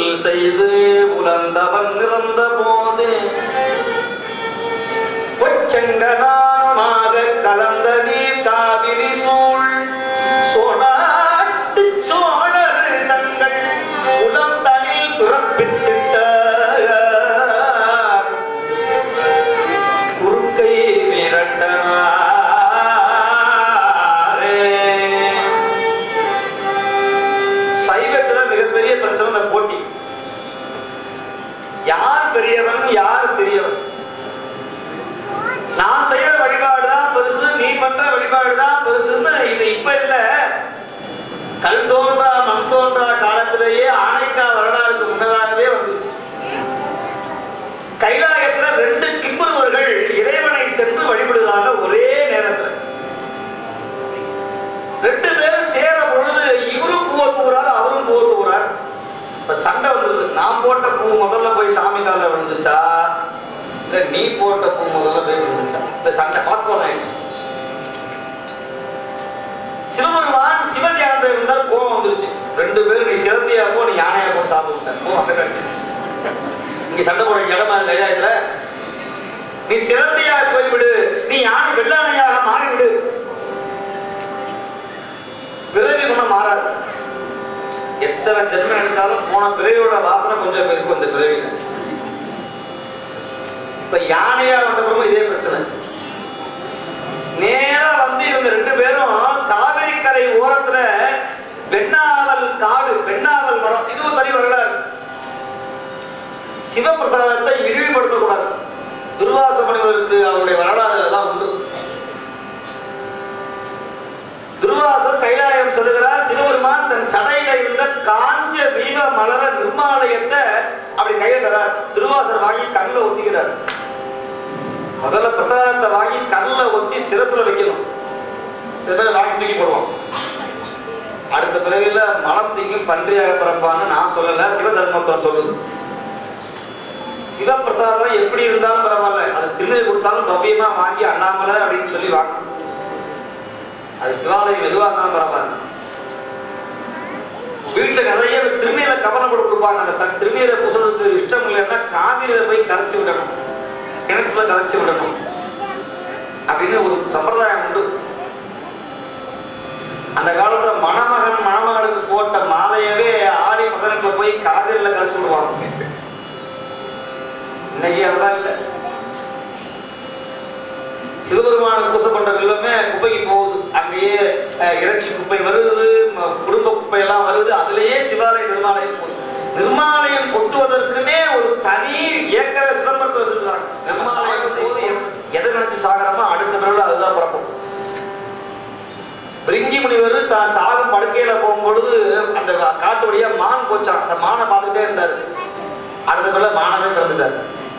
செய்து உலர்ந்தவன் நிறந்த போது கொச்சங்கனானமாக கலந்த நீர் காவிரி சூழ் சோனாட்டு சோழர் தங்கள் உளம் தனில் பிறப்பித்திட்ட குறுக்கை மிரட்டனாரே சைவத்துல மிகப்பெரிய பிரச்சனை இந்த போட்டி யார் பெரியவன் யார் சிறியவன் நான் செய்யற வழிபாடு தான் பெருசு நீ பண்ற வழிபாடு தான் பெருசுன்னு இது இப்ப இல்ல கல் தோன்றா மண் தோன்றா காலத்திலேயே ஆனைக்கா வரலாறுக்கு முன்னதாகவே வந்துச்சு கைலாயத்துல ரெண்டு கிம்புருவர்கள் இறைவனை சென்று வழிபடுறாங்க ஒரே நேரத்துல ரெண்டு பேரும் சேர பொழுது இவரும் பூவை தூக்குறாரு அவரும் பூவை தூக்குறார் இப்ப சண்டை வந்துருது நான் போட்ட பூ முதல்ல போய் சாமி காலில் விழுந்துச்சா இல்ல நீ போட்ட பூ முதல்ல போய் விழுந்துச்சா இல்ல சண்டை வாக்குவாதம் ஆயிடுச்சு சிவபெருமான் சிவத்தியானத்தை இருந்தால் கோபம் வந்துருச்சு ரெண்டு பேரும் நீ சிறந்தியா போ நீ யானையா போ சாப்பிட்டு போ அந்த கட்சி இங்க சண்டை போட இடமா அது கைலாயத்துல நீ சிறந்தியா போய்விடு நீ யானை வெள்ளானையாக மாறிவிடு பிறவி குணம் மாறாது எத்தனை ஜென்மம் எடுத்தாலும் போன பிறவியோட வாசனை கொஞ்சம் இருக்கும் இந்த பிறவியில இப்ப யானையா வந்த பிறகு இதே பிரச்சனை நேரா வந்து இவங்க ரெண்டு பேரும் காவிரி கரை ஓரத்துல வெண்ணாவல் காடு வெண்ணாவல் மரம் இதுவும் தனி வரலாறு சிவபிரசாதத்தை இழிவுபடுத்தக்கூடாது துர்வாச முனிவருக்கு அவருடைய வரலாறு எல்லாம் உண்டு துர்வாசர் கைலாயம் சொல்லுகிறார் சிவபெருமான் தன் சடையில இருந்த காஞ்ச வீண மலர நிர்மாலயத்தை அப்படி கையில தரார் துர்வாசர் வாங்கி கண்ணில் ஒத்திக்கிறார் முதல்ல பிரசாதத்தை வாங்கி கண்ணில் ஒத்தி சிரசுல வைக்கணும் சில பேர் வாங்கி தூக்கி போடுவோம் அடுத்த பிறவில மலம் திங்கும் பன்றியாக பிறப்பான்னு நான் சொல்லல சிவதர்மத்துவம் சொல்லுது சிவபிரசாதம் எப்படி இருந்தாலும் பரவாயில்ல அது திருநெல் கொடுத்தாலும் பவ்யமா வாங்கி அண்ணாமலை அப்படின்னு சொல்லி வாங்க அது சிவாலயம் எதுவா இருந்தாலும் பரவாயில்ல வீட்டுல நிறைய திருநீரை கவனம் கூட கொடுப்பாங்க அந்த தன் திருநீரை பூசுறதுக்கு இஷ்டம் இல்லைன்னா காவிரியில போய் கரைச்சி விடணும் கிணத்துல கரைச்சி விடணும் அப்படின்னு ஒரு சம்பிரதாயம் உண்டு அந்த காலத்துல மணமகன் மணமகனுக்கு போட்ட மாலையவே ஆடி முதலுக்குள்ள போய் காவிரியில கரைச்சி விடுவாங்க இன்னைக்கு அதெல்லாம் இல்லை சிவபெருமானுக்கு பூசப்பட்ட வெள்ளமே குப்பைக்கு போகுது அங்கேயே அஹ், இறைச்சி குப்பை வருது ம- குடும்ப குப்பை எல்லாம் வருது அதுலயே சிவாலய நிர்மாலயம் போகுது நிர்மாலயம் கொட்டுவதற்குமே ஒரு தனி ஏக்கர சிதம்பரத்தை வச்சிருக்காங்க நிர்மாலயம் போது எ- எதை நினைச்சு சாகரமோ அடுத்த பிறகு அதுதான் பிறக்கும் பிரிங்கி முனிவர் தான் சாகும் படுக்கையில போகும்பொழுது அந்த காட்டு வழியா மான் போச்சான் அந்த மானை பார்த்துட்டே இருந்தாரு அடுத்த பிறகு மானவே பிறந்துட்டாரு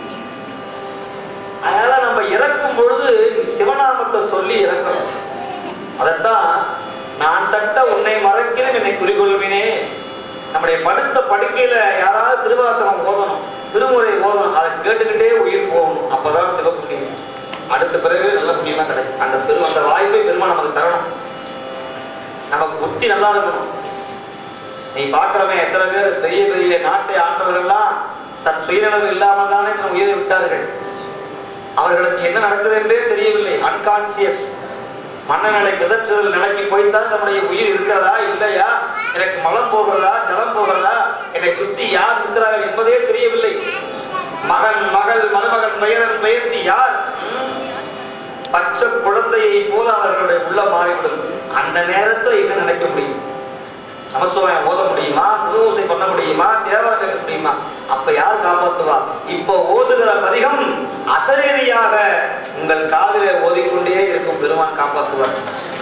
அதனால நம்ம இறக்கும் பொழுது சிவநாமத்தை சொல்லி இறக்கணும் அதைத்தான் நான் சட்ட உன்னை மறக்கிறேன் என்னை குறிக்கொள்வினே நம்முடைய படுத்த படுக்கையில யாராவது திருவாசகம் ஓதணும் திருமுறை ஓதணும் அதை கேட்டுக்கிட்டே உயிர் போகணும் அப்பதான் சிவபுண்ணியம் அடுத்த பிறகு நல்ல புண்ணியமா கிடைக்கும் அந்த பெரும் அந்த வாய்ப்பை பெருமா நமக்கு தரணும் நமக்கு புத்தி நல்லா இருக்கணும் நீ பார்க்கிறவன் எத்தனை பேர் பெரிய பெரிய நாட்டை ஆண்டவர்கள்லாம் தன் சுயநலவு இல்லாமல் தானே தன் உயிரை விட்டார்கள் அவர்களுக்கு என்ன நடக்குது என்றே தெரியவில்லை அன்கான்சியஸ் மன்னநிலை பிதற்றுதல் நிலைக்கு போய்த்தான் தன்னுடைய உயிர் இருக்கிறதா இல்லையா எனக்கு மலம் போகிறதா ஜலம் போகிறதா என்னை சுத்தி யார் இருக்கிறார்கள் என்பதே தெரியவில்லை மகன் மகள் மருமகன் பெயரன் பெயர்த்தி யார் ம்? பச்சை குழந்தையை போல அவர்களுடைய உள்ள மாறிவிடும் அந்த நேரத்துல என்ன நினைக்க முடியும் நமசிவாயம் ஓத முடியுமா சிவபூசை பண்ண முடியுமா தேவரை கேட்க முடியுமா அப்ப யார் காப்பாத்துவா இப்ப ஓதுகிற பதிகம் அசரீரியாக உங்கள் காதிலே ஓதிக்கொண்டே இருக்கும் பெருமான் காப்பாற்றுவார்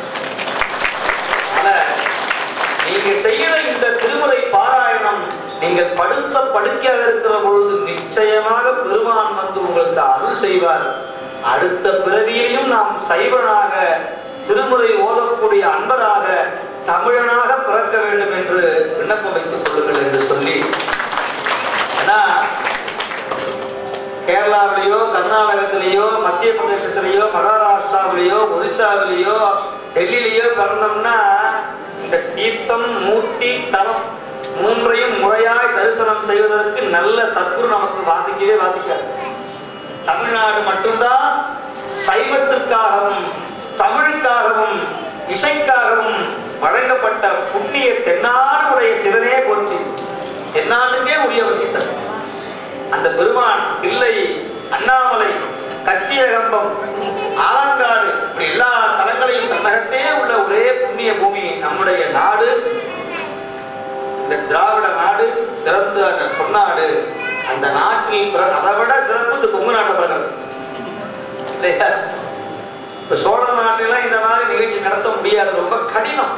அதனால நீங்க செய்யற இந்த திருமுறை பாராயணம் நீங்கள் படுத்த படுக்கையாக இருக்கிற பொழுது நிச்சயமாக பெருமான் வந்து உங்களுக்கு அருள் செய்வார் அடுத்த பிறவியிலையும் நாம் சைவனாக திருமுறை ஓதக்கூடிய அன்பராக தமிழனாக பிறக்க வேண்டும் என்று விண்ணப்பம் வைத்துக் கொள்ளுங்கள் என்று சொல்லி ஏன்னா கேரளாவிலேயோ கர்நாடகத்திலேயோ மத்திய பிரதேசத்திலேயோ மகாராஷ்டிராவிலேயோ ஒரிசாவிலேயோ டெல்லியிலேயோ பிறந்தோம்னா இந்த தீர்த்தம் மூர்த்தி தலம் மூன்றையும் முறையாய் தரிசனம் தரிசனம் செய்வதற்கு நல்ல சத்குரு நமக்கு வாசிக்கவே வாசிக்காது தமிழ்நாடு மட்டும்தான் சைவத்திற்காகவும் தமிழுக்காகவும் இசைக்காகவும் வழங்கப்பட்ட புண்ணிய தென்னாடு உடைய சிவனே போற்றி தென்னாட்டுக்கே உரியவர் ஈசன் அந்த பெருமான் தில்லை அண்ணாமலை கச்சியகம்பம் ஆலங்காடு இப்படி எல்லா தலங்களையும் தன்னகத்தே உள்ள ஒரே புண்ணிய பூமி நம்முடைய நாடு இந்த திராவிட நாடு சிறந்த அந்த பொன்னாடு அந்த நாட்டில் பிற- அதை விட சிறப்பு இந்த கொங்கு நாட்டை பிறகு இல்லையா இப்ப சோழ நாட்டிலாம் இந்த மாதிரி நிகழ்ச்சி நடத்த முடியாது ரொம்ப கடினம்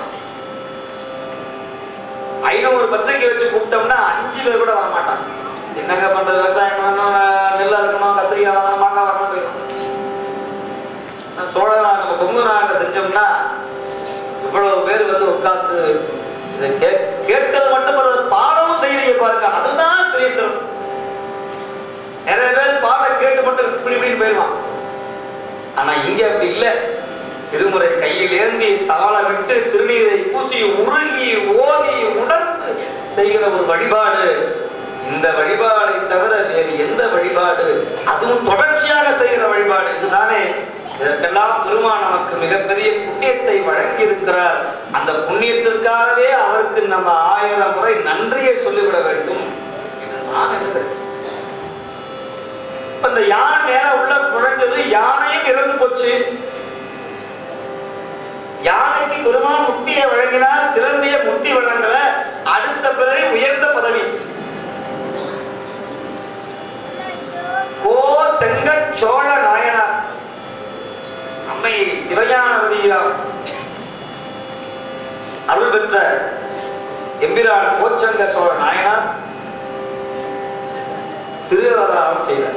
ஐநூறு பத்திரிக்கை வச்சு கூப்பிட்டோம்னா அஞ்சு பேர் கூட வர மாட்டாங்க என்னங்க பண்றது விவசாயம் பண்ணணும் நெல் இருக்கணும் கத்திரிக்காய் வாங்கணும் மாங்காய் வரணும் போயிடும் ஆனா சோழ நாடு நம்ம கொங்கு நாட்டை செஞ்சோம்னா இவ்வளவு பேர் வந்து உட்கார்ந்து இதை கே- கேட்கறது மட்டும் இல்ல, பாடமும் செய்யறீங்க பாருங்க அதுதான் பெரிய சிறப்பு நிறைய பேர் பாடம் கேட்டு மட்டும் இப்படி இப்படி போயிடுவான் ஆனா இங்க அப்படி இல்ல திருமுறை கையில் ஏந்தி தாள விட்டு திருநீரை பூசி உருகி ஓதி உணர்ந்து செய்கிற ஒரு வழிபாடு இந்த வழிபாடை தவிர வேறு எந்த வழிபாடு அதுவும் தொடர்ச்சியாக செய்கிற வழிபாடு இதுதானே இதற்கெல்லாம் பெருமான் நமக்கு மிகப்பெரிய புண்ணியத்தை வழங்கி இருக்கிறார் அந்த புண்ணியத்திற்காகவே அவருக்கு நம்ம ஆயிரம் முறை நன்றியை சொல்லிவிட வேண்டும் என்று நான் எழுதுறேன் இப்ப இந்த யானை மேல உள்ள நுழைஞ்சது யானையும் இறந்து போச்சு யானைக்கு பெருமான் முக்தியை வழங்கினார் சிறந்திய முக்தி வழங்கல அடுத்த பிறகு உயர்ந்த பதவி கோ செங்கட் சோழ நாயனார் அம்மை சிவஞானவதியாம் அருள் பெற்ற எம்பிரான் கோச்சங்க சோழ நாயனார் திருவதாரம் செய்தார்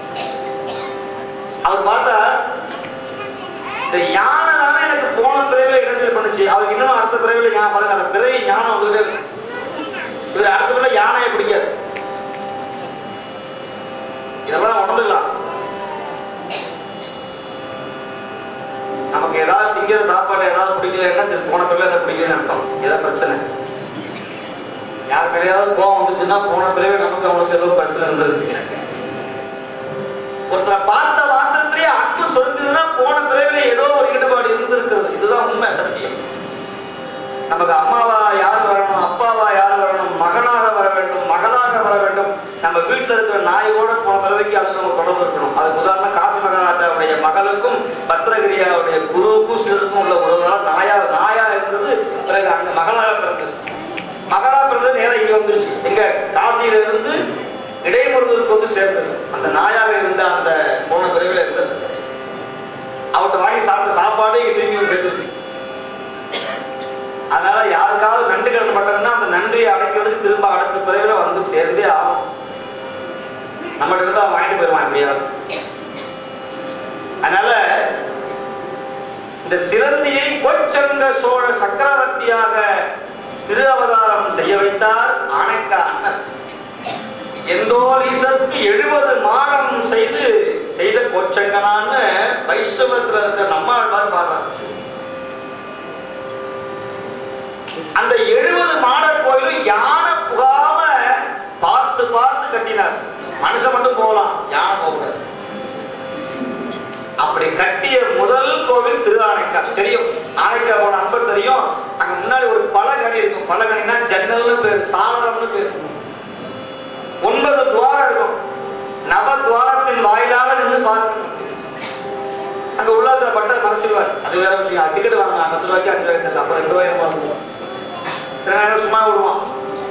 அவர் பார்த்தா இந்த யானை தானே எனக்கு போன பிறவில இடைஞ்சல் பண்ணுச்சு அவருக்கு இன்னும் அடுத்த பிறவில ஞானம் பாருங்க அந்த பிறவி ஞானம் வந்துகிட்டே இருக்கு இவர் அடுத்த பிறவில யானையை பிடிக்காது இதெல்லாம் உணர்ந்துக்கலாம் நமக்கு ஏதாவது திங்கிற சாப்பாடு ஏதாவது பிடிக்கலன்னா திருப்பி போன பிறகு அதை பிடிக்கலன்னு அர்த்தம் ஏதாவது பிரச்சனை யாருக்கு கிடையாவது கோவம் வந்துச்சுன்னா போன பிறகு நமக்கு அவனுக்கு ஏதோ பிரச்சனை இருந்திருக்கு ஒருத்தரை பார்த்த மாத்திரத்திலேயே அன்பு சொரிந்ததுன்னா போன பிறவில ஏதோ ஒரு ஈடுபாடு இருந்திருக்கிறது இதுதான் உண்மை சத்தியம் நமக்கு அம்மாவா யார் வரணும் அப்பாவா யார் வரணும் மகனாக வர வேண்டும் மகளாக வர வேண்டும் நம்ம வீட்டுல இருக்கிற நாயோட போன பிறவிக்கு அது நம்ம தொடர்பு இருக்கணும் அதுக்கு உதாரணம் காசி மகாராஜாவுடைய மகளுக்கும் பத்ரகிரியாவுடைய குருவுக்கும் சிவருக்கும் உள்ள உறவுகளால் நாயா நாயா இருந்தது பிறகு அங்க மகளாக பிறந்தது மகளா பிறந்தது நேரம் இங்க வந்துருச்சு எங்க காசியில இருந்து இடைமுருகருக்கு வந்து சேர்ந்தது அந்த நாயாக இருந்த அந்த போன பிறவில இருந்தது அவர்கிட்ட வாங்கி சாப்பிட்ட சாப்பாடு இங்க திரும்பி வந்து சேர்ந்துருச்சு அதனால யாருக்காவது நன்றி கடன் பட்டோம்னா அந்த நன்றியை அடைக்கிறதுக்கு திரும்ப அடுத்த பிறவில வந்து சேர்ந்தே ஆகும் நம்மகிட்ட இருந்தா அவன் வாங்கிட்டு போயிருவான் எப்படியாவது அதனால இந்த சிலந்தியை கொச்சங்க சோழ சக்கரவர்த்தியாக திரு அவதாரம் செய்ய வைத்தார் ஆனைக்கா அண்ணன் எந்தோரீசருக்கு எழுபது மாடம் செய்து செய்த கோச்சங்கனான்னு வைஷ்ணவத்துல இருக்கிற நம்மாழ்வார் பாடுறார் அந்த எழுபது மாடர் கோயிலும் யானை புகாம பார்த்து பார்த்து கட்டினார் மனுஷன் மட்டும் போகலாம் யானை போகக்கூடாது அப்படி கட்டிய முதல் கோவில் திரு ஆனைக்கா தெரியும் ஆனைக்கா போன அன்பர் தெரியும் அங்க முன்னாடி ஒரு பலகனி இருக்கும் பலகனினா ஜன்னல்னு பேர் சாளரம்னு பேர் ஒன்பது துவாரம் இருக்கும் நவ துவாரத்தின் வாயிலாக நின்று பார்க்கணும் அங்க உள்ளத்துல பட்டதை மறைச்சிருவார் அது வேற விஷயம் டிக்கெட் வாங்க பத்து ரூபாய்க்கு அஞ்சு ரூபாய்க்கு தரல அப்புறம் ரெண்டு ரூபாய் வாங்குவோம் சில நேரம் சும்மா விடுவான்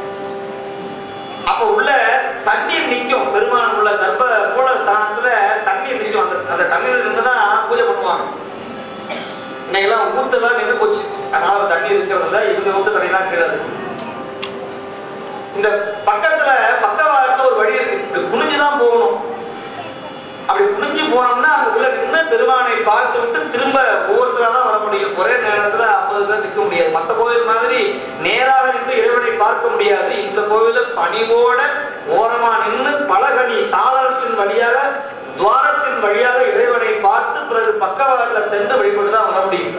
அப்ப உள்ள தண்ணீர் நிக்கும் பெருமான் உள்ள கர்ப்ப மூல ஸ்தானத்துல தண்ணீர் நிக்கும் அந்த அந்த தண்ணீர் இருந்துதான் பூஜை பண்ணுவாங்க இன்னைக்கெல்லாம் ஊத்தெல்லாம் நின்று போச்சு அதனால தண்ணீர் இருக்கிறதுல இவங்க ஊத்த தண்ணி தான் கீழே இருக்கு. இந்த பக்கத்துல பக்கவாட்டுல ஒரு வழி இருக்கு இப்படி குனிஞ்சுதான் போகணும் அப்படி குனிஞ்சு போனோம்னா அங்க உள்ள நின்று பெருமானை பார்த்து விட்டு திரும்ப ஒவ்வொருத்தரா தான் வர முடியும் ஒரே நேரத்துல ஐம்பது பேர் நிற்க முடியாது மத்த கோவில் மாதிரி நேராக நின்று இறைவனை பார்க்க முடியாது இந்த கோவில பணிவோட ஓரமா நின்று பலகனி சாளரத்தின் வழியாக துவாரத்தின் வழியாக இறைவனை பார்த்து பிறகு பக்கவாட்டுல சென்று வழிபட்டு தான் வர முடியும்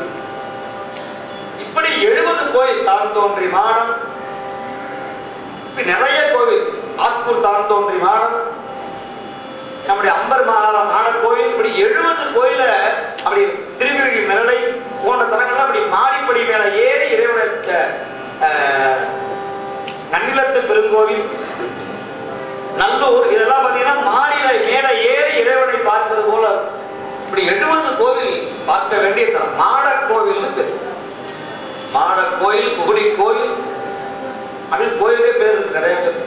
இப்படி எழுபது கோயில் தான் தோன்றி மாடம் இப்படி நிறைய கோவில் ஆக்கூர் தான் தோன்றி மாடம் நம்முடைய அம்பர் மாகாண மாடர் கோயில் இப்படி எழுபது கோயில அப்படி திருவிழி மிரளை போன்ற தலங்கள்லாம் அப்படி மாடிப்படி மேல ஏறி இறைவனுடைய அஹ், நன்னிலத்து பெருங்கோவில் நல்லூர் இதெல்லாம் பாத்தீங்கன்னா மாடியில மேல ஏறி இறைவனை பார்ப்பது போல இப்படி எழுபது கோவில் பார்க்க வேண்டிய தலம் மாடக் கோவில்னு பேர் மாடக் கோயில் குகுடி கோயில் அப்படின்னு கோயிலுக்கே பேர் இருக்கு நிறைய பேர்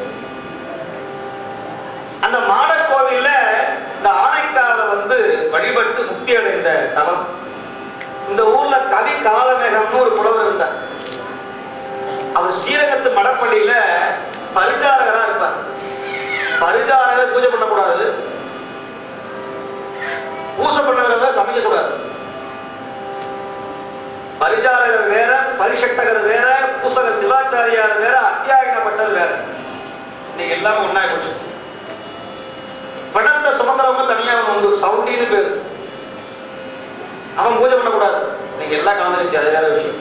அந்த மாடக் கோவில்ல இந்த ஆனைக்கால வந்து வழிபட்டு முக்தி அடைந்த தலம் இந்த ஊர்ல கவி காலமேகம்னு ஒரு புலவர் இருந்தார் அவர் ஸ்ரீரங்கத்து மடப்பள்ளியில பரிச்சாரகரா இருப்பார் பரிச்சாரகர் பூஜை பண்ணக்கூடாது பூசை பண்ணவங்க சமைக்க கூடாது பரிச்சாரகர் வேற பரிசக்தகர் வேற பூசகர் சிவாச்சாரியார் வேற அத்தியாயனப்பட்டர் வேற இன்னைக்கு எல்லாமே ஒண்ணா போச்சு பிணத்தை சுமந்தவங்க தனியா அவன் உண்டு சவுண்டின்னு பேரு அவன் பூஜை பண்ணக்கூடாது இன்னைக்கு எல்லாம் கலந்துருச்சு அது வேற விஷயம்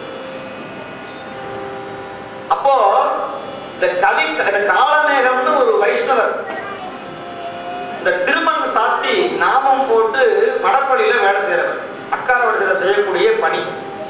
அப்போ இந்த கவி இந்த காலமேகம்னு ஒரு வைஷ்ணவர் இந்த திருமண் சாத்தி நாமம் போட்டு மடப்பள்ளியில வேலை செய்யறவர் அக்காரவடத்தில் செய்யக்கூடிய பணி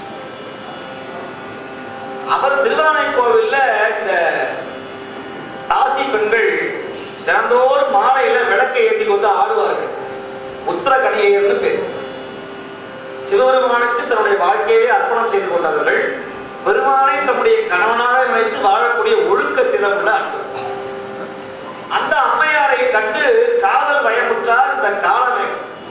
அவர் திருவானை கோவில்ல இந்த தாசி பெண்கள் தினந்தோறும் மாலையில விளக்கை ஏத்தி கொண்டு ஆடுவார்கள் உத்தர கணியர்னு பேர் சிவபெருமானுக்கு தன்னுடைய வாழ்க்கையை அர்ப்பணம் செய்து கொண்டவர்கள் பெருமானை தம்முடைய கணவனாக நினைத்து வாழக்கூடிய ஒழுக்க சிறப்புள்ள அன்பு அந்த அம்மையாரை கண்டு காதல் பயமுற்றார் இந்த காலமே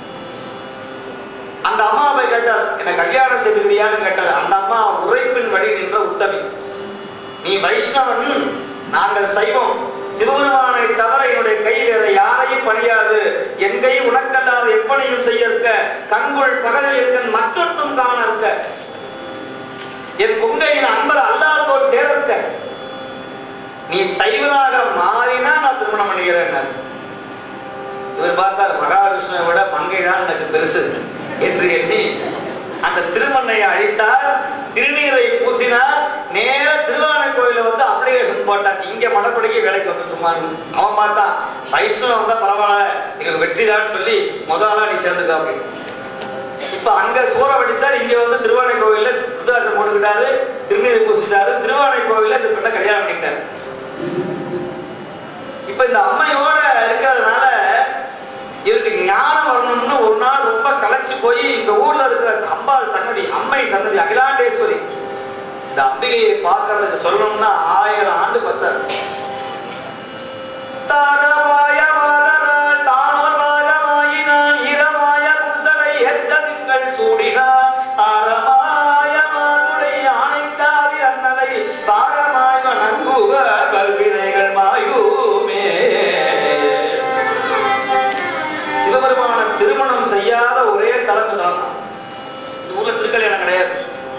அந்த அம்மாவை கேட்டார் என்ன கல்யாணம் செய்துக்கிறியான்னு கேட்டார் அந்த அம்மா உரைப்பின் வழி நின்ற உத்தமி நீ வைஷ்ணவன் நாங்கள் சைவம் சிவபெருமானை தவிர என்னுடைய கை வேற யாரையும் பணியாது என் கை உனக்கல்லாத எப்பனையும் செய்ய இருக்க கங்குள் பகலில் என் மற்றொன்றும் காண இருக்க என் குங்கையின் அன்பர் அல்லாதோர் சேர இருக்க நீ சைவனாக மாறினா நான் திருமணம் பண்ணிக்கிறேன் இவர் பார்த்தார் மகாவிஷ்ணுவை விட மங்கை தான் எனக்கு பெருசு என்று எண்ணி அந்த திருமண்ணையை அழித்தார் திருநீரை பூசினார் நேர திருவானை கோயில வந்து அப்ளிகேஷன் போட்டான் இங்க மடப்படிக்கு வேலைக்கு வந்துட்டுமான்னு அவன் பார்த்தான் வைஷ்ணவ வந்தா பரவாயில்ல எங்களுக்கு வெற்றி தான் சொல்லி முதல்ல நீ சேர்ந்துக்க அப்படின்னு இப்ப அங்க சூற வடிச்சார் இங்க வந்து திருவானை கோவில்ல ருத்ராட்சம் போட்டுக்கிட்டாரு திருநீரை பூசிட்டாரு திருவானை கோவில்ல இந்த பெண்ணை கல்யாணம் பண்ணிக்கிட்டாரு இப்ப இந்த அம்மையோட இருக்கிறதுனால இவருக்கு ஞானம் வரணும்னு ஒரு நாள் ரொம்ப களைச்சு போய் இந்த ஊர்ல இருக்கிற அம்பாள் சன்னதி அம்மை சன்னதி அகிலாண்டேஸ்வரி இந்த அம்பிகையை பார்க்கறதுக்கு சொல்லணும்னா ஆயிரம் ஆண்டு பத்தார் தாரவாய மாதரால் தானோர் பாகமாயினான் ஈரமாய புன்சடை எத்ததிங்கள் சூடினான் ஆரமாய மானுடை ஆணைக்காதி அண்ணனை பாரமாய் வணங்குவ கல்வினைகள் மாயுமே சிவபெருமான திருமணம் செய்யாத ஒரே தலைமை தலம் தான் இந்த ஊர்ல திருக்கல்யாணம் கிடையாது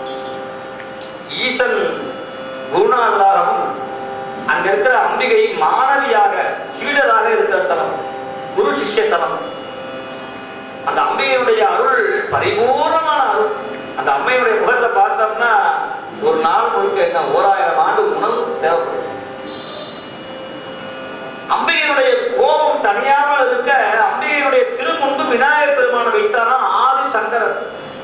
ஈசன் குருநாதராகவும் அங்க இருக்கிற அம்பிகை மாணவியாக சீடராக இருக்கிற தலம் குரு சிஷ்ய தலம் அந்த அம்பிகையுடைய அருள் பரிபூர்ணமான அருள் அந்த அம்மையுடைய முகத்தை பார்த்தோம்னா ஒரு நாள் முழுக்க என்ன ஓராயிரம் ஆண்டு உணவு தேவைப்படும் அம்பிகையினுடைய கோபம் தனியாமல் இருக்க அம்பிகையினுடைய திருமுன்பு விநாயகர் பெருமானை வைத்தாராம் ஆதி சங்கரர்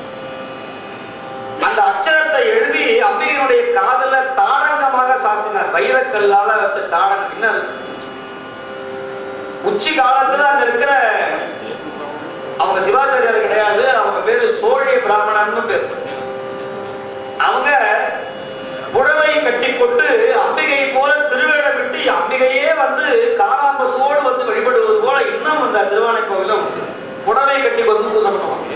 அந்த அச்சரத்தை எழுதி அம்பிகையினுடைய காதல தாடங்கமாக சாத்தினார் வைரக்கல்லால வச்ச தாடங்கம் என்ன இருக்கு உச்சி காலத்துல அங்க இருக்கிற அவங்க சிவாச்சாரியார் கிடையாது அவங்க பேரு சோழிய பிராமணன்னு பேர் அவங்க புடவை கட்டி கொண்டு அம்பிகை போல திருவேடம் விட்டு அம்பிகையே வந்து காராம்பசோடு வந்து வழிபடுவது போல இன்னும் அந்த திருவானை கோவில உண்டு புடவை கட்டி வந்து பூஜை பண்ணுவாங்க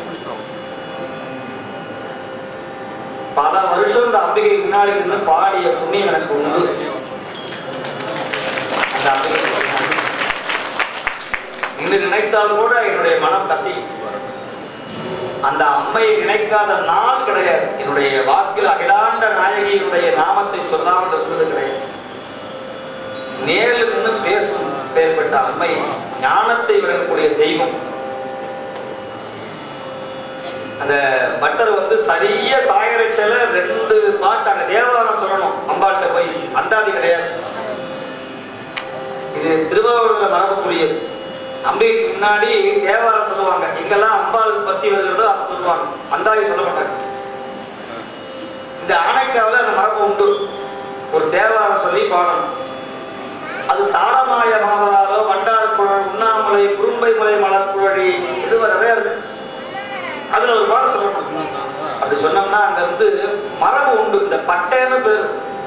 பல வருஷம் இந்த அம்பிகை முன்னாடி நின்று பாடிய புண்ணியம் எனக்கு உண்டு அந்த அம்பிகை இன்று நினைத்தால் கூட என்னுடைய மனம் கசி அந்த அம்மையை நினைக்காத நாள் கிடையாது என்னுடைய வாக்கில் அகிலாண்ட நாயகியினுடைய நாமத்தை சொல்லாமல் இருந்தது கிடையாது நேரில் நின்று பேசும் பெயர்பட்ட அம்மை ஞானத்தை வழங்கக்கூடிய தெய்வம் அந்த பட்டர் வந்து சரிய சாயரட்சல ரெண்டு பாட்டு அங்க தேவாரம் சொல்லணும் அம்பாள்கிட்ட போய் அந்தாதி கிடையாது இது திருவாவூர்ல மரபுக்குரியது அம்பிகைக்கு முன்னாடி தேவாரம் சொல்லுவாங்க எங்கெல்லாம் அம்பாள் பத்தி வருகிறதோ அதை சொல்லுவாங்க அந்தாதி சொல்ல மாட்டாங்க இந்த ஆனைக்காவில் அந்த மரபு உண்டு ஒரு தேவாரம் சொல்லி பாடணும் அது தாரமாய மாதராலோ வண்டார் குழல் உண்ணாமலை குறும்பை மலை மலர் குழலி இது நிறைய இருக்கு அதுல ஒரு பாடம் சொல்லணும் அப்படி சொன்னோம்னா அங்க வந்து மரபு உண்டு இந்த பட்டைன்னு பேரு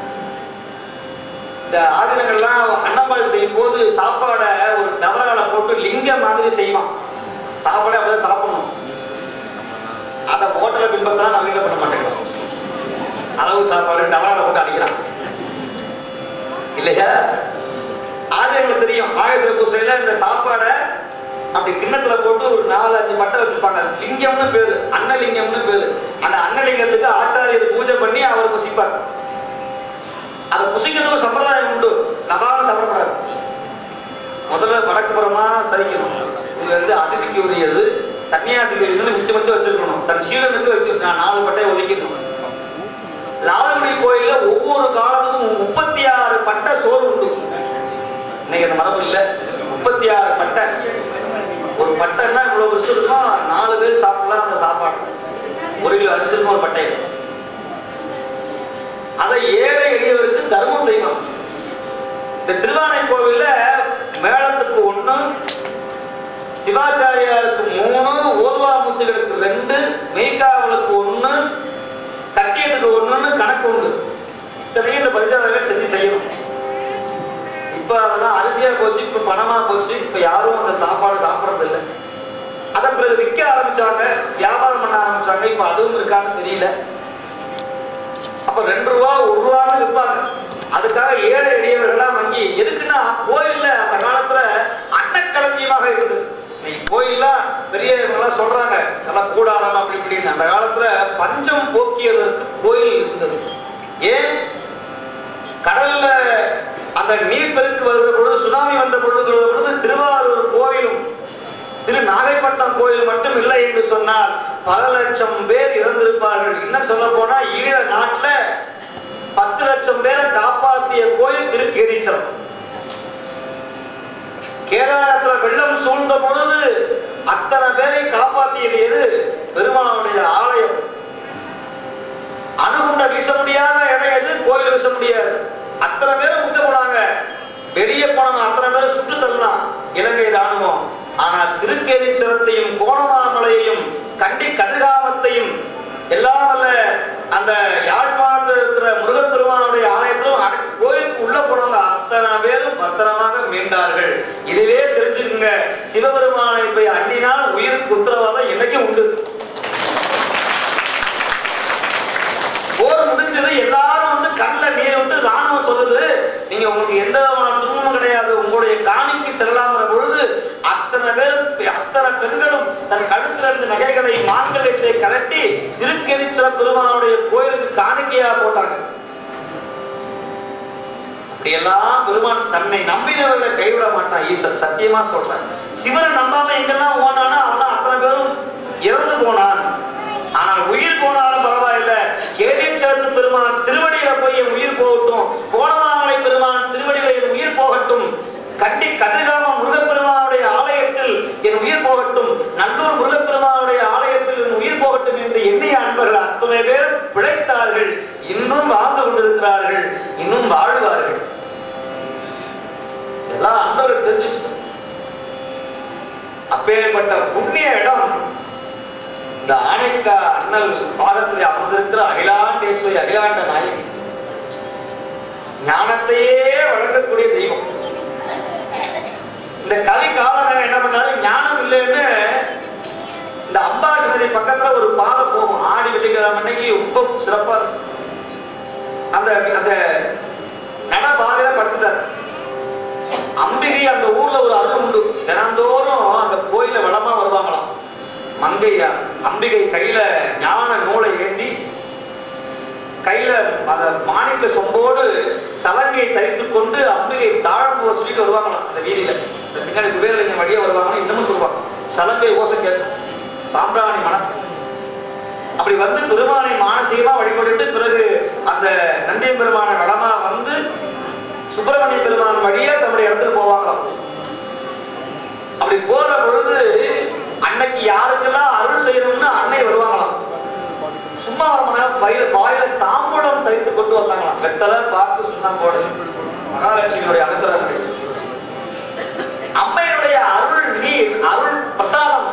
இந்த ஆதினங்கள்லாம் அன்னம்பாள் செய்யும் போது சாப்பாடை ஒரு டவரால போட்டு லிங்கம் மாதிரி செய்வான் சாப்பாடை அப்பதான் சாப்பிடணும் அதை ஹோட்டலை பின்பற்றா நம்ம வீட்டில் பண்ண மாட்டேங்கிறோம் அளவு சாப்பாடு டவரால போட்டு அடிக்கிறான் இல்லையா ஆதினங்களுக்கு தெரியும் ஆயுத பூசையில இந்த சாப்பாடை அப்படி கிண்ணத்துல போட்டு ஒரு நாலு அஞ்சு பட்டை வச்சிருப்பாங்க அது லிங்கம்னு பேரு அன்னலிங்கம்னு பேரு அந்த அன்னலிங்கத்துக்கு ஆச்சாரியர் பூஜை பண்ணி அவர் புசிப்பார் அதை புசிக்கிறதுக்கு சம்பிரதாயம் உண்டு நகாலம் சாப்பிடக்கூடாது முதல்ல வடக்கு புறமா சரிக்கணும் இது வந்து அதிதிக்கு உரியது சன்னியாசிக்கு உரியதுன்னு மிச்சம் மிச்சம் வச்சிருக்கணும் தன் சீடனுக்கு வைக்க நான் நாலு பட்டையை ஒதுக்கிடணும் லால்குடி கோயில்ல ஒவ்வொரு காலத்துக்கும் முப்பத்தி ஆறு பட்டை சோறு உண்டு இன்னைக்கு அந்த மரபு இல்ல முப்பத்தி ஆறு பட்டை ஒரு பட்டைன்னா இவ்வளவு வருஷம் இருக்கும் நாலு பேர் சாப்பிடலாம் அந்த சாப்பாடு ஒரு கிலோ அரிசி இருக்கும் ஒரு பட்டை அதை ஏழை எளியவருக்கு தர்மம் செய்யணும் இந்த திருவானை கோவில்ல மேளத்துக்கு ஒண்ணு சிவாச்சாரியாருக்கு மூணு ஓதுவாமுத்துகளுக்கு ரெண்டு மெய்காவலுக்கு ஒண்ணு கட்டியத்துக்கு ஒண்ணுன்னு கணக்கு உண்டு இத்தனையும் இந்த பரிதாரங்கள் செஞ்சு செய்யணும் இப்ப அதெல்லாம் அரிசியா போச்சு இப்ப பணமா போச்சு இப்ப யாரும் அந்த சாப்பாடு சாப்பிடறது இல்லை அதன் பிறகு விற்க ஆரம்பிச்சாங்க வியாபாரம் பண்ண ஆரம்பிச்சாங்க இப்ப அதுவும் இருக்கான்னு தெரியல அப்ப ரெண்டு ரூபா ஒரு ரூபான்னு விற்பாங்க அதுக்காக ஏழை எளியவர்கள்லாம் வாங்கி எதுக்குன்னா கோயில்ல அந்த காலத்துல அன்னக்களஞ்சியமாக இருந்தது இன்னைக்கு கோயில்லாம் பெரியவங்களாம் சொல்றாங்க நல்லா கூடாரம் அப்படி இப்படின்னு அந்த காலத்துல பஞ்சம் போக்கியதற்கு கோயில் இருந்தது ஏன் கடல்ல அந்த நீர் பெருக்கு வருகிற பொழுது சுனாமி வந்த பொழுது பொழுது திருவாரூர் கோயிலும் திரு நாகைப்பட்டினம் கோயில் மட்டும் இல்லை என்று சொன்னால் பல லட்சம் பேர் இறந்திருப்பார்கள் இன்னும் சொல்ல போனா ஈழ நாட்டுல பத்து லட்சம் பேரை காப்பாற்றிய கோயில் திருக்கேரீச்சரம் கேரளத்துல வெள்ளம் சூழ்ந்த பொழுது அத்தனை பேரை காப்பாற்றியது எது பெருமானுடைய ஆலயம் அணுகுண்ட வீச முடியாத இடம் எது கோயில் வீச முடியாது அத்தனை பேரும் முட்ட போனாங்க வெளியே போனவங்க அத்தனை பேரும் சுட்டு தள்ளலாம் இலங்கை ராணுவம் ஆனால் திருக்கேதீச்சரத்தையும் கோணமாமலையையும் கண்டி கதிர்காமத்தையும் எல்லாம் அல்ல அந்த யாழ்ப்பாணத்தில் இருக்கிற முருகப்பெருமானுடைய ஆலயத்திலும் அட- கோயிலுக்கு உள்ள போனவங்க அத்தனை பேரும் பத்திரமாக மீண்டார்கள் இதுவே தெரிஞ்சுக்குங்க சிவபெருமானை போய் அண்டினால் உயிருக்கு உத்தரவாதம் என்னைக்கும் உண்டு போர் முடிஞ்சது எல்லாரும் வந்து கண்ணில் நீர் விட்டு ராணுவம் சொல்லுது நீங்க உங்களுக்கு எந்த விதமான துன்பமும் கிடையாது உங்களுடைய காணிக்கு செல்லாமற பொழுது அத்தனை பேர் அத்தனை பெண்களும் தன் கழுத்துல இருந்து நகைகளை மாங்கல்யத்தை கலட்டி திருக்கெரிச்சல பெருமானுடைய கோயிலுக்கு காணிக்கையா போட்டாங்க அப்படியெல்லாம் பெருமான் தன்னை நம்பினவர்களை கைவிட மாட்டான் ஈஸ்வரன் சத்தியமா சொல்றேன் சிவனை நம்பாம எங்கெல்லாம் ஓனானோ அவனா அத்தனை பேரும் இறந்து போனான் ஆனால் உயிர் போனாலும் பரவாயில்ல கேதீச்சரத்து பெருமான் திருவடியில போய் என் உயிர் போகட்டும் கோணமாமலை பெருமான் திருவடியில என் உயிர் போகட்டும் கண்டி கதிர்காம முருகப்பெருமானுடைய ஆலயத்தில் என் உயிர் போகட்டும் நல்லூர் முருகப்பெருமானுடைய ஆலயத்தில் என் உயிர் போகட்டும் என்று எண்ணிய அன்பர்கள் அத்தனை பேர் பிழைத்தார்கள் இன்னும் வாழ்ந்து கொண்டிருக்கிறார்கள் இன்னும் வாழ்வார்கள் எல்லாம் அன்பர்கள் தெரிஞ்சு வச்சுக்கணும். அப்பேற்பட்ட புண்ணிய இடம் இந்த ஆணைக்கா அண்ணல் பாதத்தில் அமர்ந்திருக்கிற அகிலாண்டேஸ்வரி அகிலாண்ட நாயகி ஞானத்தையே வழங்கக்கூடிய தெய்வம் இந்த கவி காலம் என்ன பண்ணாரு ஞானம் இல்லைன்னு இந்த அம்பாசனதி பக்கத்துல ஒரு பாதை போகும் ஆடி வெள்ளிக்கிழமை அன்னைக்கு ரொம்ப சிறப்பா இருக்கும் அந்த அந்த நட பாதையில படுத்துட்டார் அம்பிகை அந்த ஊர்ல ஒரு அருள் உண்டு தினந்தோறும் அந்த கோயில வளமா வருவாங்களாம் மங்கையா அம்பிகை கையில ஞான நூலை ஏந்தி கையில அத மாணிக்க சொம்போடு சலங்கை தரித்து கொண்டு அம்பிகை தாழம் போக சொல்லிட்டு வருவாங்களாம் அந்த வீதியில இந்த பின்னாடி குபேரலிங்கம் வழியா வருவாங்கன்னு இன்னமும் சொல்லுவாங்க சலங்கை ஓசை கேட்கும் சாம்பிராணி மணக்கும் அப்படி வந்து பெருமானை மானசீகமா வழிபட்டுட்டு பிறகு அந்த நந்தியம் பெருமானை வளமா சுப்பிரமணிய பெருமான் வழியா தம்முடைய இடத்துக்கு போவாங்களாம் அப்படி போற பொழுது அன்னைக்கு யாருக்கெல்லாம் அருள் செய்யணும்னு அன்னை வருவாங்களாம் சும்மா வரமாட்டா வயல வாயில தாம்பூலம் தைத்து கொண்டு வந்தாங்களாம் வெத்தலை பாக்கு சுண்ணாம்போடு மகாலட்சுமியுடைய அனுகிரகம் அம்மையுடைய அருள் நீர் அருள் பிரசாதம்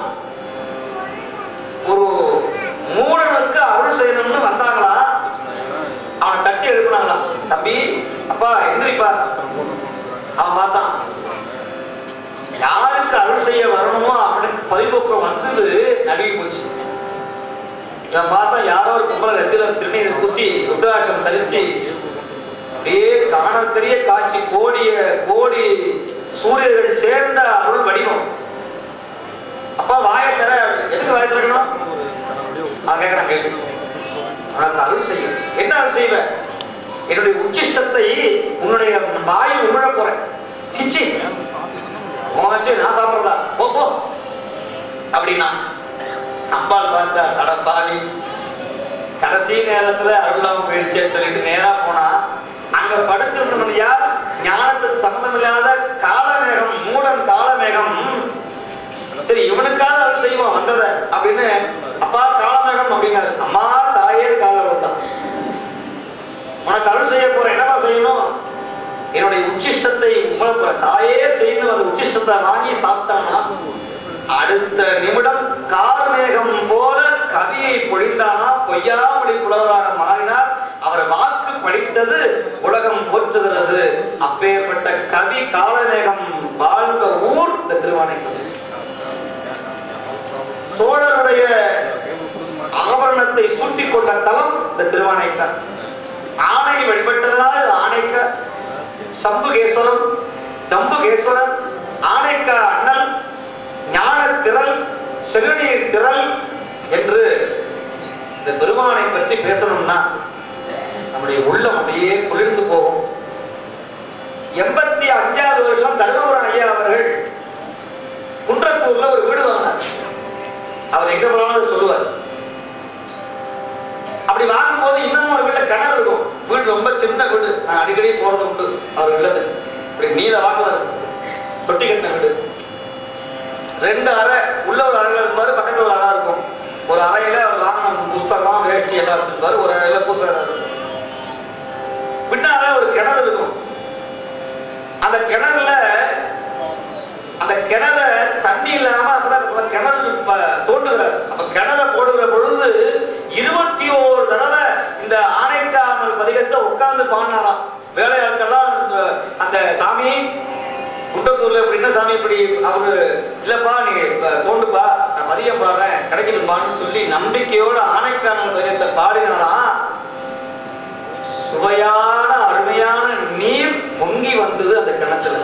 ஒரு மூடனுக்கு அருள் செய்யணும்னு வந்தாங்களா அவனை தட்டி எழுப்பினாங்களாம் தம்பி அப்பா எந்திரிப்பா அவன் பார்த்தான் யாருக்கு அருள் செய்ய வரணுமோ அவனுக்கு பரிபோக்கம் வந்தது நழுவி போச்சு இவன் பார்த்தா யாரோ ஒரு கும்பல நெத்தில திருநீர் பூசி ருத்ராட்சம் தரிச்சு அப்படியே காண தெரிய காட்சி கோடிய கோடி சூரியர்கள் சேர்ந்த அருள் வடிவம் அப்பா வாயை தர எதுக்கு வாயை திறக்கணும் அவன் கேட்கிறான் கேள்வி உனக்கு அருள் செய்ய என்ன அருள் செய்வ என்னுடைய உச்சிஷ்டத்தை உன்னுடைய வாயில் உமிழ போறேன் சிச்சி உனச்சு நான் சாப்பிடுறதா போ போ அப்படின்னா அம்பாள் பார்த்தா தடப்பாவி கடைசி நேரத்துல அருளாம போயிடுச்சேன்னு சொல்லிட்டு நேரா போனா அங்க படுத்திருந்தவன் யார் ஞானத்துக்கு சம்மந்தம் இல்லாத காலமேகம் மூடன் காலமேகம் சரி இவனுக்காக அருள் செய்வோம் வந்தத அப்படின்னு அப்பா காலமேகம் அப்படின்னாரு அம்மா தாயே கால வந்தான் உனக்கு அருள் செய்ய போற என்னப்பா செய்யணும் என்னுடைய உச்சிஷ்டத்தை உங்களை போற தாயே செய்யணும் அந்த உச்சிஷ்டத்தை வாங்கி சாப்பிட்டானா அடுத்த நிமிடம் கார்மேகம் போல கவியை பொழிந்தானா பொய்யாமொழி புலவராக மாறினார் அவர் வாக்கு படித்தது உலகம் போற்றுகிறது அப்பேற்பட்ட கவி காலமேகம் வாழ்ந்த ஊர் இந்த திருவானைக்குடி சோழருடைய ஆபரணத்தை சூட்டிக் கொண்ட தலம் இந்த திருவானைக்கார் ஆணை வழிபட்டதனால் இது ஆணைக்கார் சம்புகேஸ்வரம் தம்புகேஸ்வரர் ஆணைக்கா அண்ணல் ஞான திரள் செழுநீர் திரள் என்று இந்த பெருமானை பற்றி பேசணும்னா நம்முடைய உள்ளம் அப்படியே குளிர்ந்து போகும் எண்பத்தி அஞ்சாவது வருஷம் தருமபுரம் ஐயா அவர்கள் குன்றத்தூர்ல ஒரு வீடு வாங்கினார் அவர் எங்க போனாலும் சொல்லுவார் அப்படி வாங்கும்போது இன்னமும் ஒரு வீட்டுல கிணறு இருக்கும் வீடு ரொம்ப சின்ன வீடு நான் அடிக்கடி போறது உண்டு அவர் இல்லது இப்படி நீல வாக்குவார் தொட்டி கட்டின வீடு ரெண்டு அறை உள்ள ஒரு அறையில இருப்பாரு பக்கத்துல ஒரு அறை இருக்கும் ஒரு அறையில அவர் வாங்கின புஸ்தகம் வேஷ்டி எல்லாம் வச்சிருப்பாரு ஒரு அறையில புஸ்தகம் இருக்கும் பின்னால ஒரு கிணறு இருக்கும் அந்த கிணறுல அந்த கிணற தண்ணி இல்லாம அப்பதான் அந்த கிணறு ப- தோண்டுகிறார் அப்ப கிணற போடுகிற பொழுது இருபத்தி ஓரு தடவை இந்த ஆணைக்காமல் பதிகத்தை உட்கார்ந்து பாடினாராம் வேலையாட்கள்லாம் அந்த- அந்த சாமி குன்றத்தூர்ல இப்படி என்ன சாமி இப்படி அவரு இல்லப்பா நீ இப்ப தோண்டுப்பா நான் பதியம் பாடுறேன் கிடைக்கணும்பான்னு சொல்லி நம்பிக்கையோட ஆணைக்காமல் பதிகத்தை பாடினாராம் சுவையான அருமையான நீர் பொங்கி வந்தது அந்த கிணத்துல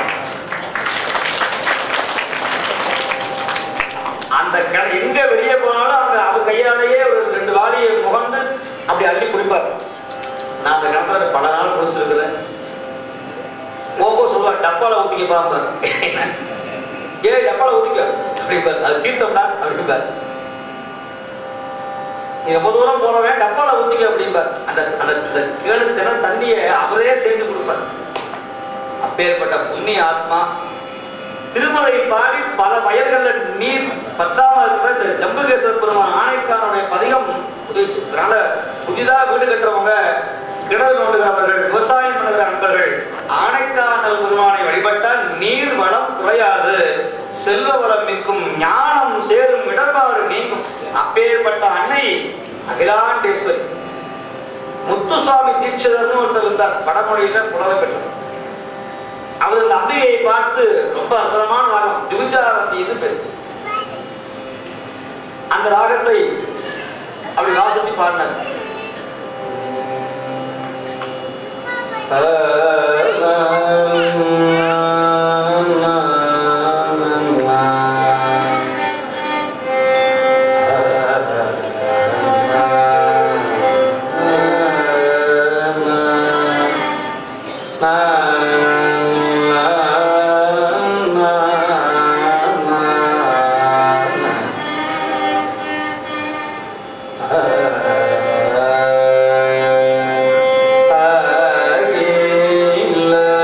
அந்த கிண எங்க வெளியே போனாலும் அவங்க அவர் கையாலேயே ஒரு ரெண்டு வாளியை முகந்து அப்படி அள்ளி குடிப்பார் நான் அந்த கிணத்துல பல நாள் குடிச்சிருக்கிறேன் ஓப்போ சொல்லுவார் டப்பால ஊத்திக்க பாப்பார் ஏ டப்பால ஊத்திக்க அப்படிம்பார் அது தீர்த்தம்டா அப்படிம்பார் நீ ரொம்ப தூரம் போறவன் டப்பால ஊத்திக்க அப்படிம்பார் அந்த அந்த அந்த கேணு தினம் தண்ணியை அவரே சேர்ந்து கொடுப்பார் அப்பேற்பட்ட புண்ணிய ஆத்மா திருமலை பாடி பல வயல்கள்ல நீர் பற்றாமல் இருக்கிற இந்த ஜம்புகேஸ்வர பெருமான் ஆணைக்கானுடைய பதிகம் உதவி செய்யும். அதனால புதிதா வீடு கட்டுறவங்க கிணறு நோண்டுகிறவர்கள் விவசாயம் பண்ணுகிற நண்பர்கள் ஆணைக்கானல் பெருமானை வழிபட்டால் நீர் வளம் குறையாது செல்வ வளம் மிக்கும் ஞானம் சேரும் இடர்பாடு நீங்கும் அப்பேற்பட்ட அன்னை அகிலாண்டேஸ்வரி முத்துசுவாமி தீட்சிதர்னு ஒருத்தர் இருந்தார் வடமொழியில புலவை பெற்றவர் அவர் இந்த அம்பிகையை பார்த்து ரொம்ப அற்புதமான ராகம் திவிஜாவந்தின்னு பேர் அந்த ராகத்தை அப்படி வாசித்து பாடினார் அகில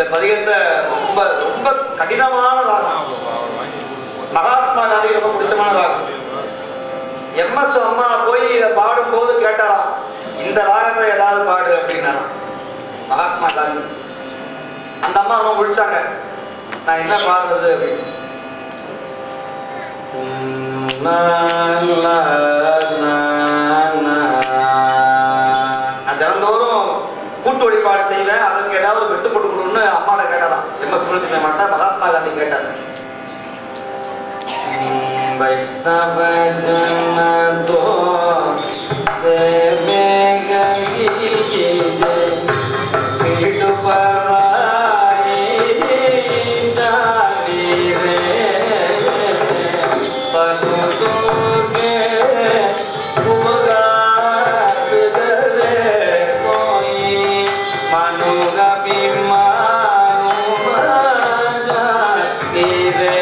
இந்த பதிகத்தை ரொம்ப ரொம்ப கடினமான ராகம் மகாத்மா காந்தி ரொம்ப பிடிச்சமான ராகம் எம்எஸ் அம்மா போய் இதை பாடும்போது கேட்டாராம் இந்த ராகத்தை ஏதாவது பாடு அப்படின்னாராம் மகாத்மா காந்தி அந்த அம்மா ரொம்ப முடிச்சாங்க நான் என்ன பாடுறது அப்படின்னு நான் தினந்தோறும் கூட்டு வழிபாடு செய்வேன் அதுக்கு ஏதாவது விட்டு போட்டு கொடுன்னு அம்மாட்ட கேட்டாராம் எம்எஸ் சுப்பிரமணிய மாட்டா மகாத்மா காந்தி கேட்டார் வைஷ்ணவ ஜன தோ தேவே கங்கி पीठ पर आई डाली रे पलकों के पुकार करे कोई मानूगा बीमारू जाती रे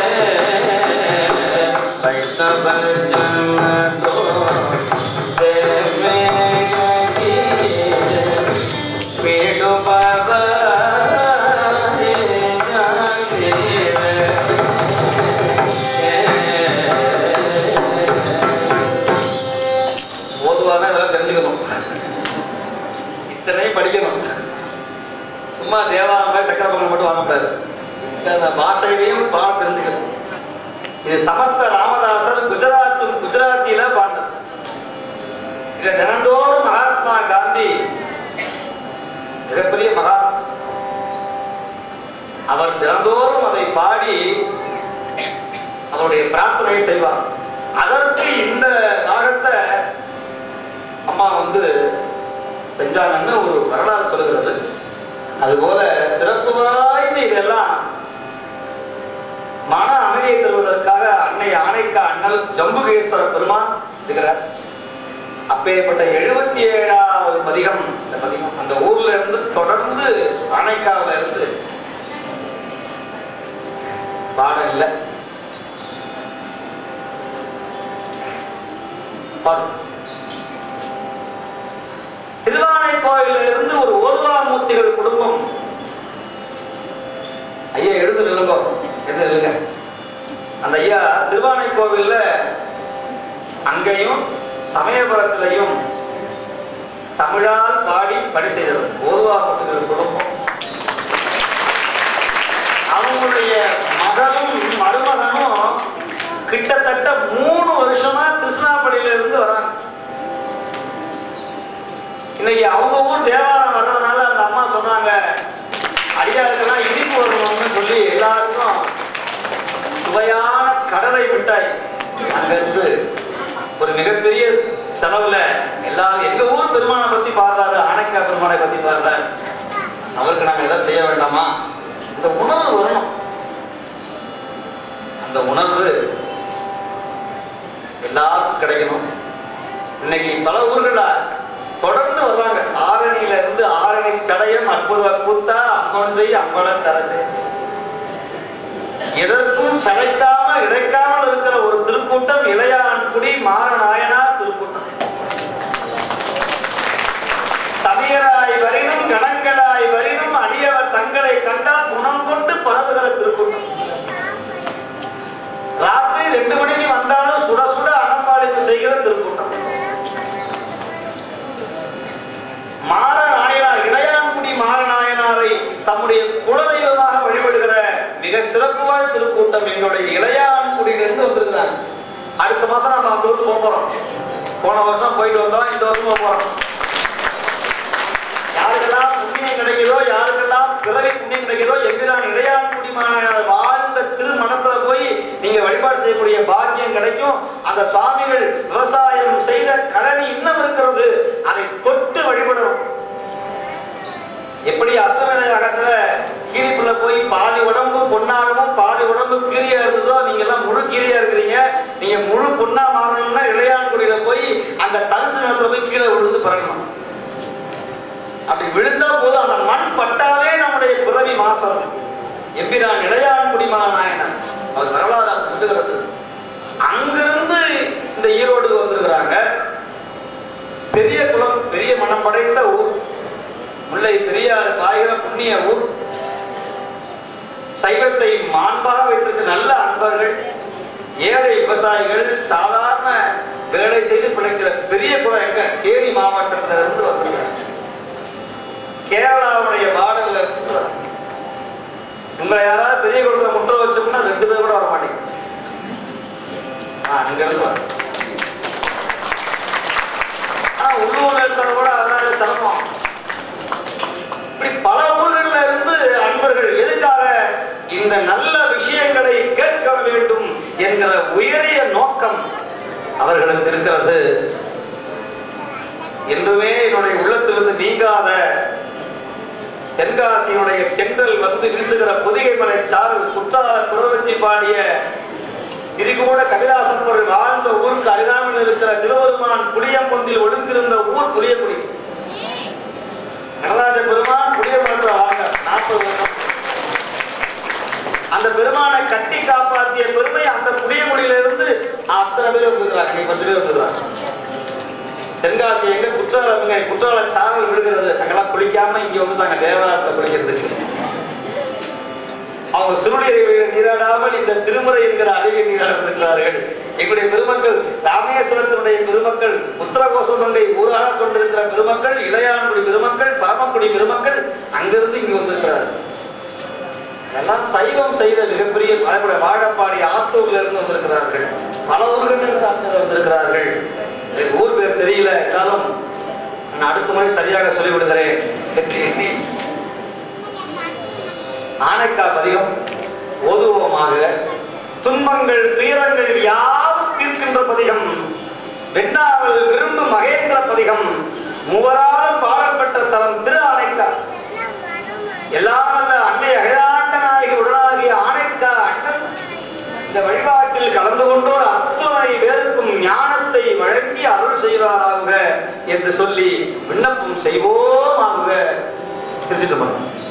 वैष्णव जन को देवे गगी पेड़ पर ஓதுவாங்க இதெல்லாம் தெரிஞ்சுக்கணும் இத்தனை படிக்கணும் சும்மா தேவாங்க சக்கர பொங்கல் மட்டும் வாங்கக்கூடாது இந்த பாஷையிலையும் பாட தெரிஞ்சுக்கணும் இது சமர்த்த ராமதாசர் குஜராத் குஜராத்தியில பாடினார் இதை தினந்தோறும் மகாத்மா காந்தி மிகப்பெரிய மகான் அவர் தினந்தோறும் அதை பாடி அவருடைய பிரார்த்தனை செய்வார் அதற்கு இந்த ராகத்தை அம்மா வந்து செஞ்சாங்கன்னு ஒரு வரலாறு சொல்லுகிறது அதுபோல சிறப்பு வாய்ந்த இதெல்லாம் மன அமைதியை தருவதற்காக அன்னை ஆணைக்கா அண்ணல் ஜம்புகேஸ்வர பெருமான் இருக்கிறார் அப்பேற்பட்ட எழுபத்தி ஏழாவது பதிகம் இந்த பதிகம் அந்த ஊர்ல இருந்து தொடர்ந்து ஆனைக்காவில இருந்து பாடம் இல்லை பாடும் திருவானைக்கோயில இருந்து ஒரு ஓதுவாமூர்த்திகள் குடும்பம் ஐயா எழுந்து நில்லுங்க எழுந்து நில்லுங்க அந்த ஐயா திருவானைக்கோவில்ல அங்கேயும் சமயபுரத்திலையும் தமிழால் பாடி பணி செய்தவர் ஓதுவாமூர்த்திகள் குடும்பம் அவங்களுடைய மகனும் மருமகனும் கிட்டத்தட்ட மூணு வருஷமா திருச்சினாப்பள்ளியில இருந்து வராங்க இன்னைக்கு அவங்க ஊர் தேவாரம் வர்றதுனால அந்த அம்மா சொன்னாங்க அடியாருக்கெல்லாம் இனிப்பு வரணும்னு சொல்லி எல்லாருக்கும் சுவையான கடலை மிட்டாய் அங்கிருந்து ஒரு மிகப்பெரிய செலவுல எல்லாரும் எங்க ஊர் பெருமானை பத்தி பாடுறாரு ஆனைக்கா பெருமானை பத்தி பாடுறாரு அவருக்கு நாங்க எதாவது செய்ய வேண்டாமா இந்த உணர்வு வரணும் அந்த உணர்வு எல்லாருக்கும் கிடைக்கணும் இன்னைக்கு பல ஊர்கள்ல தொடர்ந்து வர்றாங்க ஆரணியில இருந்து ஆரணி சடையம் அற்புத கூத்தா அம்மன் செய் அம்மன் தரசை எதற்கும் சளைக்காமல் இழைக்காமல் இருக்கிற ஒரு திருக்கூட்டம் இளையான்குடி மாறநாயனார் திருக்கூட்டம் சமயராய் வரினும் கணங்களாய் வரினும் அடியவர் தங்களை கண்டால் குணம் கொண்டு பரவுகிற திருக்கூட்டம் ராத்திரி ரெண்டு மணிக்கு வந்தாலும் சுட சுட அனம்பாளிப்பு செய்கிற திருக்கூட்டம் மாறநாயனார் இளையான்குடி மாறநாயனாரை தம்முடைய குலதெய்வமாக வழிபடுகிற மிக சிறப்பு வாய்ந்த திருக்கூட்டம் எங்களுடைய இளையான்குடியிலிருந்து வந்திருக்கிறாங்க அடுத்த மாசம் நம்ம அந்த ஊருக்கு போக போறோம் போன வருஷம் போயிட்டு வந்தோம் இந்த வருஷம் போக போறோம் யாருக்கெல்லாம் புண்ணியம் கிடைக்குதோ யாருக்கெல்லாம் பிறவி புண்ணியம் கிடைக்குதோ எம்பிரான் இளையான்குடி மாநாயனார் வாழ்ந்த திருமணத்துல போய் நீங்க வழிபாடு செய்யக்கூடிய பாக்கியம் கிடைக்கும் அந்த சுவாமிகள் விவசாயம் செய்த கழனி இன்னும் இருக்கிறது அதை தொட்டு வழிபடணும் எப்படி அஷ்டமேத யாகத்துல கீரிப்புள்ள போய் பாதி உடம்பு பொன்னாகவும் பாதி உடம்பு கீரியா இருந்ததோ நீங்க எல்லாம் முழு கீரியா இருக்கிறீங்க நீங்க முழு பொண்ணா மாறணும்னா இளையான்குடியில போய் அந்த தரிசு நிலத்துல போய் கீழே விழுந்து பிறக்கணும் அப்படி விழுந்தா போது அந்த மண் பட்டாவே நம்முடைய பிறவி மாசம் எம்பிரான் இளையான்குடி நாயனர் அவர் வரலாறு அப்படி சொல்லுகிறது அங்கிருந்து இந்த ஈரோடு வந்திருக்கிறாங்க பெரிய குளம் பெரிய மனம் படைத்த ஊர் முல்லை பெரியார் பாயிர புண்ணிய ஊர் சைவத்தை மாண்பாக வைத்திருக்க நல்ல அன்பர்கள் ஏழை விவசாயிகள் சாதாரண வேலை செய்து பிழைக்கிற பெரிய குலம் எங்க தேனி மாவட்டத்துல இருந்து வந்திருக்கிறாங்க கேரளாவுடைய பாடல்ல இருந்து வர்றாங்க. உங்களை யாராவது பெரிய குளத்துல முட்டை வச்சோம்னா ரெண்டு பேர் கூட வர மாட்டீங்க ஆ, அங்க இருந்து வர ஆனா உள்ளூர்ல இருக்கிறத கூட அதனால சிரமம் இப்படி பல ஊர்கள்ல இருந்து அன்பர்கள் எதுக்காக இந்த நல்ல விஷயங்களை கேட்க வேண்டும் என்கிற உயரிய நோக்கம் அவர்களுக்கு இருக்கிறது என்றுமே என்னுடைய உள்ளத்திலிருந்து நீங்காத தென்காசியினுடைய தென்றல் வந்து வீசுகிற பொதிகை மலை சாரல் குற்றால குரவஞ்சி பாடிய திரிகூட கபிலாசன் ஒரு வாழ்ந்த ஊருக்கு அருகாமையில் இருக்கிற சிவபெருமான் புளியம்பொந்தில் ஒடுங்கிருந்த ஊர் புளியக்குடி நடராஜ பெருமான் புளிய மரத்தில் வாழ்ந்த நாற்பது வருஷம் அந்த பெருமானை கட்டி காப்பாற்றிய பெருமை அந்த புளியங்குடியில இருந்து அத்தனை பேர் இருக்கிறாங்க நீ பத்து பேர் இருக்கிறாங்க தென்காசி எங்க குற்றாலம் எங்க குற்றால சாரல் விழுகிறது அங்கெல்லாம் குளிக்காம இங்க வந்துட்டாங்க தேவாரத்துல குளிக்கிறதுக்கு அவங்க சுருளியரை நீராடாமல் இந்த திருமுறை என்கிற அருகே நீராடிருக்கிறார்கள் எங்களுடைய பெருமக்கள் ராமேஸ்வரத்தினுடைய பெருமக்கள் உத்தரகோசமங்கை ஊராக கொண்டிருக்கிற பெருமக்கள் இளையான்குடி பெருமக்கள் பரமக்குடி பெருமக்கள் அங்கிருந்து இங்கு வந்திருக்கிறார்கள் எல்லாம் சைவம் செய்த மிகப்பெரிய அதேபோல வாழப்பாடி ஆத்தூர்ல இருந்து வந்திருக்கிறார்கள் பல ஊர்களில் இருந்து அங்கே வந்திருக்கிறார்கள் எனக்கு ஊர் பேர் தெரியல இருந்தாலும் நான் அடுத்த முறை சரியாக சொல்லிவிடுகிறேன் என்று எண்ணி ஆனைக்கா பதிகம் ஓதுவோமாக துன்பங்கள் துயரங்கள் யாவும் தீர்க்கின்ற பதிகம் வெண்ணாவல் விரும்பு மகேந்திர பதிகம் மூவராலும் பாடப்பட்ட தலம் திரு ஆனைக்கா எல்லாம் வல்ல அன்னை அகிலாண்ட நாயகி உடனாகிய ஆனைக்கா அண்ணன் இந்த வழிபாட்டில் கலந்து கொண்டோர் அத்துணை பேருக்கும் ஞானத்தை வழங்கி அருள் செய்வாராக என்று சொல்லி விண்ணப்பம் செய்வோமாகுக திருச்சிட்டு